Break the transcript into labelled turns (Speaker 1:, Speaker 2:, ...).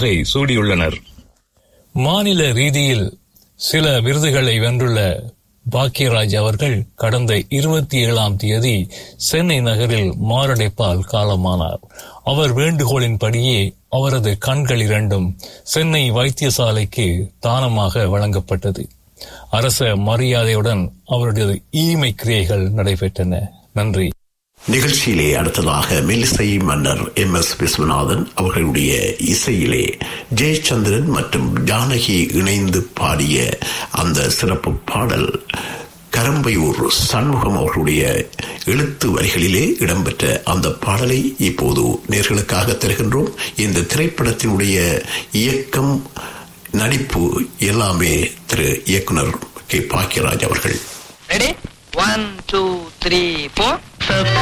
Speaker 1: நகை சூடியுள்ளனர் மாநில ரீதியில் சில விருதுகளை வென்றுள்ள பாக்கியராஜ் அவர்கள் கடந்த இருபத்தி ஏழாம் தேதி சென்னை நகரில் மாரடைப்பால் காலமானார் அவர் வேண்டுகோளின்படியே அவரது கண்கள் இரண்டும் சென்னை வைத்தியசாலைக்கு தானமாக வழங்கப்பட்டது அரச மரியாதையுடன் அவருடைய ஈமை கிரியைகள் நடைபெற்றன நன்றி
Speaker 2: நிகழ்ச்சியிலே அடுத்ததாக மெல்லிசை மன்னர் எம் எஸ் விஸ்வநாதன் அவர்களுடைய இசையிலே ஜெயச்சந்திரன் மற்றும் ஜானகி இணைந்து பாடிய அந்த சிறப்பு பாடல் கரம்பையூர் சண்முகம் அவர்களுடைய எழுத்து வரிகளிலே இடம்பெற்ற அந்த பாடலை இப்போது நேர்களுக்காக தருகின்றோம் இந்த திரைப்படத்தினுடைய இயக்கம் நடிப்பு எல்லாமே திரு இயக்குனர் கே பாக்கியராஜ் அவர்கள்
Speaker 3: ready one two three four